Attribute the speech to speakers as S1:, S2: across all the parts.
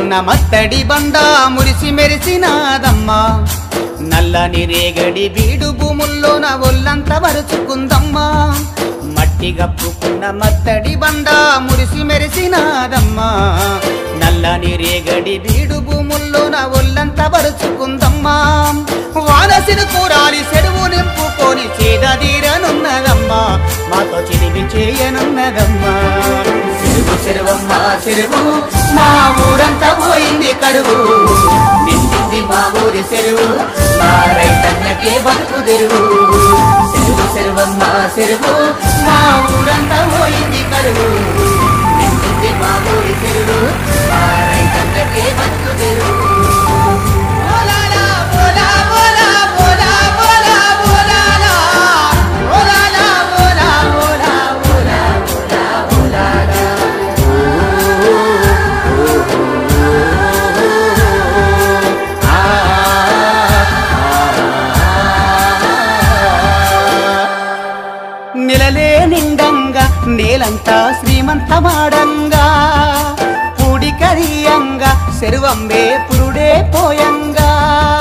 S1: పుక్కున్న మత్తడి బండ మురిసి మెరిసినాదమ్మా నల్లని రేగడి బీడు భూముల్లోన ఒళ్ళంత వరుచుకుందమ్మా మట్టి గప్పుకున్న మత్తడి బండ మురిసి మెరిసినాదమ్మా నల్లని రేగడి బీడు భూముల్లోన ఒళ్ళంత వరుచుకుందమ్మా వానసిను కూరాలి చెరువు నింపుకొని చేదీరనున్నదమ్మా మాతో చిరిమి చేయనున్నదమ్మా చెరువు చెరువమ్మ చెరువు మా ఊరంతా పోయింది కరువు నిండింది మా ఊరి చెరువు మా రైతన్నకే బతుకు తెరువు చెరువు చెరువమ్మ చెరువు మా ఊరంతా పోయింది కరువు నిండింది మా ఊరి చెరువు మా రైతన్నకే బతుకు తెరువు ఓలాలా, ఓలా, ఓలా, ఓలా, ఓలా, ఓలాలా. ఓలాలా, ఓలా, ఓలా, ఓలా, ఓలా, ఓలాలా. నిలలే నిండంగా నేలంతా శ్రీమంతమాడంగా పూడికరియంగా శరువంబే పురుడే పోయంగా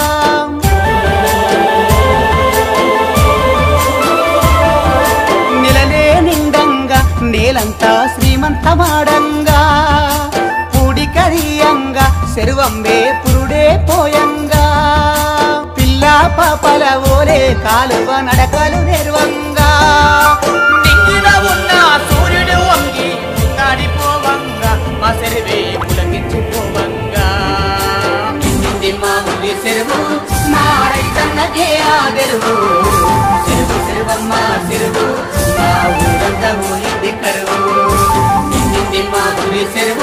S1: నిలలే నిండంగా నేలంతా శ్రీమంతమాడంగా పూడికరియంగా శరువంబే పురుడే పోయంగా పిల్ల పాపల ఓలే కాలువ నడకలు నెరువంగా నింగిన ఉన్న సూర్యుడు వంగి ముందాడిపోవంగా మా సెరువే పులకించిపోవంగా నిండింది మా ఊరి చెరువు మా రైతన్నకే ఆదరువు చెరువు చెరువమ్మ చెరువు మా ఊరంతా ఊరింది కరువు నిండింది మా ఊరి చెరువు